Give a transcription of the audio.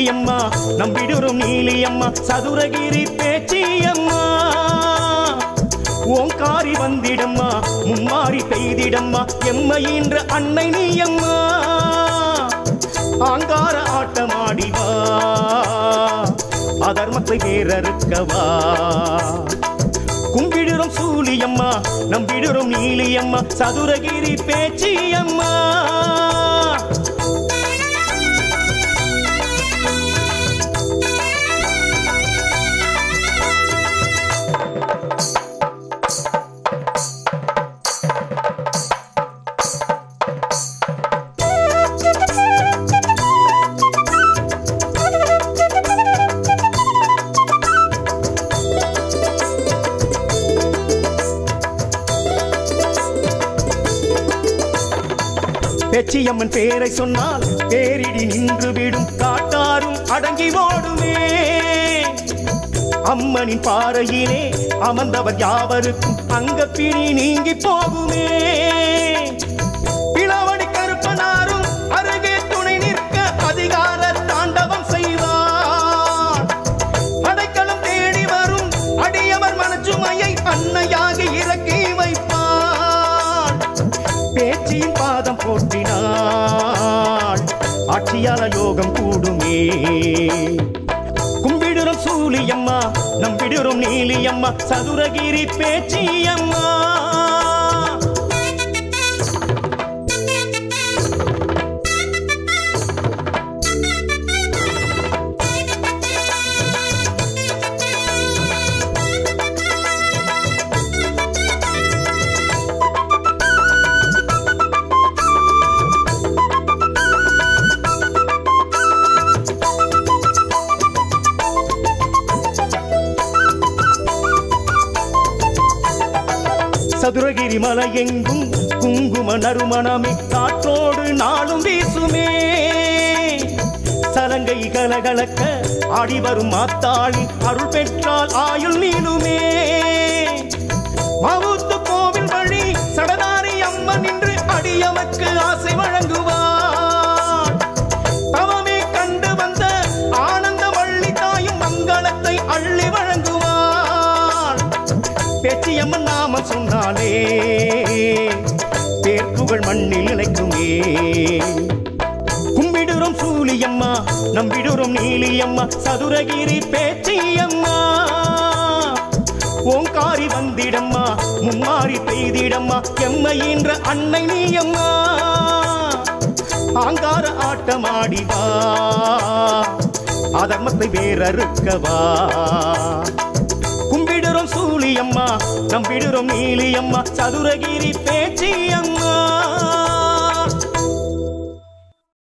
சூலியம்மா நம்பிடுறோம் நீலியம்மா சதுரகிரி பேச்சியம்மா ஓங்காரி வந்திடம்மா மும்மாரி பெய்திடம்மா எம்மையின்ற அன்னை நீயம்மா ஆங்கார ஆட்டமாடி வா அதர்மத்தை வேறறுக்கவா கும்பிடுறோம் சூலியம்மா நம்பிடுறோம் நீலியம்மா சதுரகிரி பேச்சியம்மா பேச்சியம்மன் பேரை சொன்னால் பேரிடி நின்று விடும் காட்டாரும் அடங்கி ஓடுமே அம்மனின் பாறையிலே அமர்ந்தவர் யாவருக்கும் அங்க பிரி நீங்கி போகுமே இளவடி கருப்பனாரும் அருகே துணை நிற்க அதிகார தாண்டவம் செய்வார் அடைக்கலம் தேடி வரும் அடியவர் மனச்சுமையை அன்னையாக இறக்கி வைப்பார் பேச்சியின் பாதம் போற்றினாள் ஆட்சியால யோகம் கூடுமே கும்பிடுறோம் சூலியம்மா நம்பிடுறோம் நீலியம்மா சதுரகிரி பேச்சியம்மா சதுரகிரி மலை எங்கும் குங்கும நறுமணமே காற்றோடு நாளும் வீசுமே சலங்கை கலகலக்க ஆடி வரும் மாத்தாளி அருள் பெற்றால் ஆயுள் நீளுமே மாவுத்து கோவில் வழி சடனாரி அம்மன் நின்று அடியமக்கு ஆசை வழங்குவார் தவமே கண்டு வந்த ஆனந்த வள்ளி தாயும் மங்களத்தை அள்ளி வழங்குவார் பேச்சியம்மன் நாம சொன்னாலே பேர்ப்புகள் மண்ணில் நிலைக்குமே கும்பிடுறோம் சூலியம்மா நம்பிடுறோம் நீலியம்மா சதுரகிரி பேச்சியம்மா ஓங்காரி வந்திடம்மா மும்மாரி பெய்திடம்மா எம்மையின்ற அன்னை நீயம்மா ஆங்கார ஆட்டமாடி வா அதர்மத்தை வேறறுக்கவா கும்பிடுறோம் சூலியம்மா நம்பிடுறோம் நீலியம்மா சதுரகிரி பேச்சியம்மா